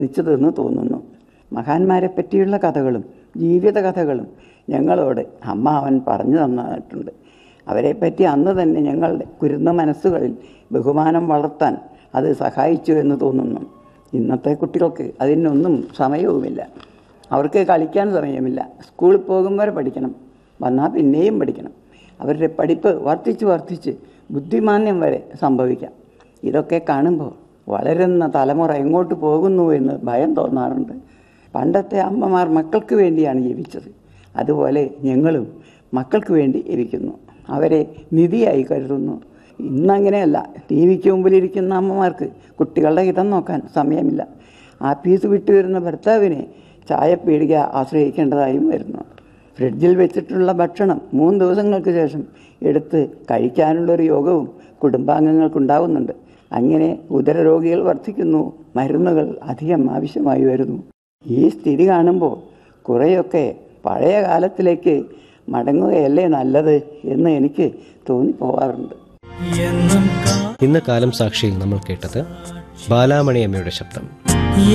നിശ്ചിതെന്ന് തോന്നുന്നു മഹാന്മാരെ പറ്റിയുള്ള കഥകളും ജീവിത കഥകളും ഞങ്ങളോട് അമ്മാവൻ പറഞ്ഞു തന്നിട്ടുണ്ട് അവരെപ്പറ്റി അന്ന് തന്നെ ഞങ്ങളുടെ കുരുന്ന മനസ്സുകളിൽ ബഹുമാനം വളർത്താൻ അത് സഹായിച്ചു എന്ന് തോന്നുന്നു ഇന്നത്തെ കുട്ടികൾക്ക് അതിനൊന്നും സമയവുമില്ല അവർക്ക് കളിക്കാൻ സമയമില്ല സ്കൂളിൽ പോകും വരെ പഠിക്കണം വന്നാൽ പിന്നെയും പഠിക്കണം അവരുടെ പഠിപ്പ് വർദ്ധിച്ച് വർദ്ധിച്ച് ബുദ്ധിമാന്യം വരെ സംഭവിക്കാം ഇതൊക്കെ കാണുമ്പോൾ വളരുന്ന തലമുറ എങ്ങോട്ട് പോകുന്നു എന്ന് ഭയം തോന്നാറുണ്ട് പണ്ടത്തെ അമ്മമാർ മക്കൾക്ക് വേണ്ടിയാണ് ജീവിച്ചത് അതുപോലെ ഞങ്ങളും മക്കൾക്ക് വേണ്ടി ഇരിക്കുന്നു അവരെ നിധിയായി കരുതുന്നു ഇന്നങ്ങനെയല്ല ടി വിക്ക് മുമ്പിലിരിക്കുന്ന അമ്മമാർക്ക് കുട്ടികളുടെ ഹിതം നോക്കാൻ സമയമില്ല ആഫീസ് വിട്ടു വരുന്ന ഭർത്താവിനെ ചായപ്പീടിക ആശ്രയിക്കേണ്ടതായും വരുന്നു ഫ്രിഡ്ജിൽ വെച്ചിട്ടുള്ള ഭക്ഷണം മൂന്ന് ദിവസങ്ങൾക്ക് ശേഷം എടുത്ത് കഴിക്കാനുള്ളൊരു യോഗവും കുടുംബാംഗങ്ങൾക്കുണ്ടാവുന്നുണ്ട് അങ്ങനെ ഉദരരോഗികൾ വർദ്ധിക്കുന്നു മരുന്നുകൾ അധികം ആവശ്യമായി വരുന്നു ഈ സ്ഥിതി കാണുമ്പോൾ കുറേയൊക്കെ പഴയ കാലത്തിലേക്ക് മടങ്ങുകയല്ലേ നല്ലത് എന്ന് എനിക്ക് തോന്നിപ്പോവാറുണ്ട് ഇന്ന് കാലം സാക്ഷിയിൽ നമ്മൾ കേട്ടത് ബാലാമണി അമ്മയുടെ ശബ്ദം